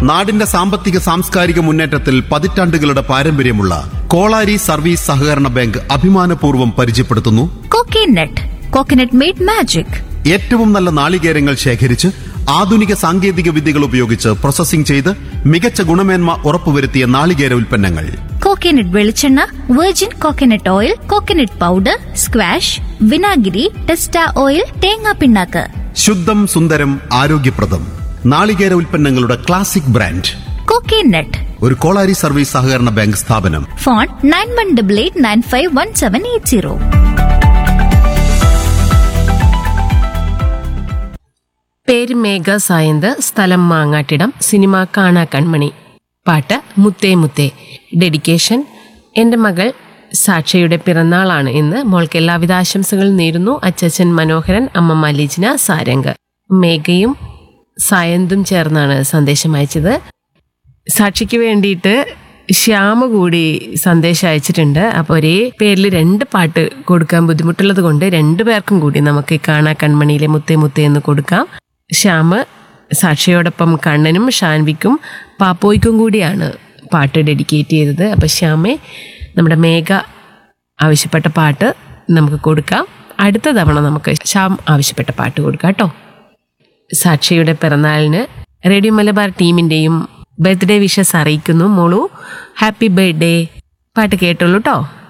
നാടിന്റെ സാമ്പത്തിക സാംസ്കാരിക മുന്നേറ്റത്തിൽ പതിറ്റാണ്ടുകളുടെ പാരമ്പര്യമുള്ള കോളാരി സർവീസ് സഹകരണ ബാങ്ക് അഭിമാനപൂർവ്വം പരിചയപ്പെടുത്തുന്നു കോക്കനട്ട് കോക്കനട്ട് മെയ്ഡ് മാജിക് ഏറ്റവും നല്ല നാളികേരങ്ങൾ ശേഖരിച്ച് ആധുനിക സാങ്കേതിക വിദ്യകൾ ഉപയോഗിച്ച് പ്രോസസ്സിംഗ് ചെയ്ത് മികച്ച ഗുണമേന്മ ഉറപ്പുവരുത്തിയ നാളികേര ഉൽപ്പന്നങ്ങൾ കോക്കനട്ട് വെളിച്ചെണ്ണ virgin coconut oil coconut powder squash വിനാഗിരി ടെസ്റ്റ ഓയിൽ തേങ്ങാ പിണ്ണാക്ക് ശുദ്ധം സുന്ദരം ആരോഗ്യപ്രദം നാളികേര ഉൽപ്പന്നങ്ങളുടെ ക്ലാസിക് ബ്രാൻഡ് കോക്കനട്ട് ഒരു കോളാരി സർവീസ് സഹകരണ ബാങ്ക് സ്ഥാപനം phone nine one double eight nine five one seven eight zero പേര് മേഘ സായന്ത് സ്ഥലം മാങ്ങാട്ടിടം സിനിമ കാണാ കൺമണി പാട്ട് മുത്തേ മുത്തേ ഡെഡിക്കേഷൻ എൻ്റെ മകൾ സാക്ഷയുടെ പിറന്നാളാണ് ഇന്ന് മോൾക്ക് എല്ലാവിധ ആശംസകളും നേരുന്നു അച്ചച്ചൻ മനോഹരൻ അമ്മ മലീജ്ന സാരംഗ് മേഘയും സായന്തും ചേർന്നാണ് സന്ദേശം അയച്ചത് സാക്ഷിക്ക് വേണ്ടിയിട്ട് ശ്യാമ കൂടി സന്ദേശം അയച്ചിട്ടുണ്ട് അപ്പോൾ ഒരേ പേരിൽ രണ്ട് പാട്ട് കൊടുക്കാൻ ബുദ്ധിമുട്ടുള്ളത് കൊണ്ട് രണ്ടു പേർക്കും കൂടി നമുക്ക് ഈ കാണാ കൺമണിയിലെ മുത്തേ മുത്തേ എന്ന് കൊടുക്കാം ശ്യാമ് സാക്ഷിയോടൊപ്പം കണ്ണനും ഷാൻവിക്കും പാപ്പോയ്ക്കും കൂടിയാണ് പാട്ട് ഡെഡിക്കേറ്റ് ചെയ്തത് അപ്പോൾ ശ്യാമെ നമ്മുടെ മേഘ ആവശ്യപ്പെട്ട പാട്ട് നമുക്ക് കൊടുക്കാം അടുത്ത തവണ നമുക്ക് ശ്യാം ആവശ്യപ്പെട്ട പാട്ട് കൊടുക്കാം കേട്ടോ സാക്ഷിയുടെ പിറന്നാളിന് റേഡിയോ മലബാർ ടീമിന്റെയും ബർത്ത്ഡേ വിഷസ് അറിയിക്കുന്നു മോളു ഹാപ്പി ബർത്ത്ഡേ പാട്ട് കേട്ടോളൂ കേട്ടോ